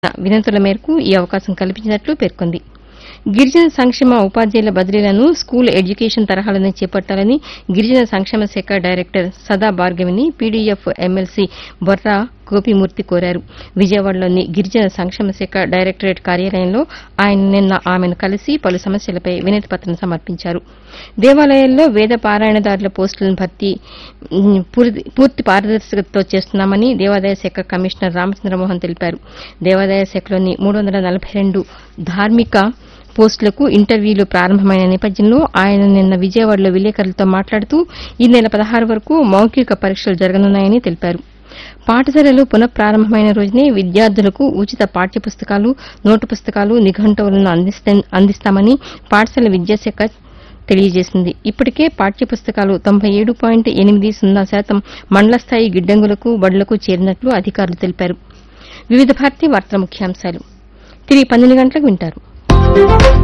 వినతుల మేరకు ఈ అవకాశం కల్పించినట్లు పేర్కొంది గిరిజన సంక్షేమ ఉపాధ్యాయుల బదిలీలను స్కూల్ ఎడ్యుకేషన్ తరహాలోనే చేపట్టాలని గిరిజన సంక్షేమ శాఖ డైరెక్టర్ సదా భార్గవిని పీడీఎఫ్ ఎమ్మెల్సీ బొర్రా గోపిమూర్తి కోరారు విజయవాడలోని గిరిజన సంక్షేమ శాఖ డైరెక్టరేట్ కార్యాలయంలో ఆయన నిన్న ఆమెను కలిసి పలు సమస్యలపై వినతి పత్రం సమర్పించారు దేవాలయాల్లో వేద పారాయణదారుల పోస్టులను భర్తీ ఉమ్, పూర్తి- పూర్తి పారదర్శకతతో చేస్తున్నామని దేవాదాయ శాఖ కమిషనర్ రామచంద్రమోహన్ తెలిపారు దేవాదాయ శాఖలోని మూడు వందల నలభై రెండు ధార్మిక పోస్టులకు ఇంటర్వ్యూలు ప్రారంభమైన నేపథ్యంలో ఆయన నిన్న విజయవాడలో విలేకరులతో మాట్లాడుతూ ఈ నెల పదహారు వరకు మౌఖిక పరీక్షలు జరగనున్నాయని తెలిపారు పాఠశాలలు పునఃప్రారంభమైన రోజునే విద్యార్థులకు ఉచిత పాఠ్యపుస్తకాలు నోటు పుస్తకాలు నిఘంటువులను అందిస్త- అందిస్తామని పాఠశాల విద్యాశాఖ తెలియజేసింది ఇప్పటికే పాఠ్యపుస్తకాలు తొంభై ఏడు పాయింట్ ఎనిమిది సున్నా శాతం మండల స్థాయి గిడ్డంగులకు బడులకు చేరినట్లు అధికారులు తెలిపారు వివిధ భారతీయ వార్తల ముఖ్యాంశాలు తిరిగి పన్నెండు గంటలకు వింటారు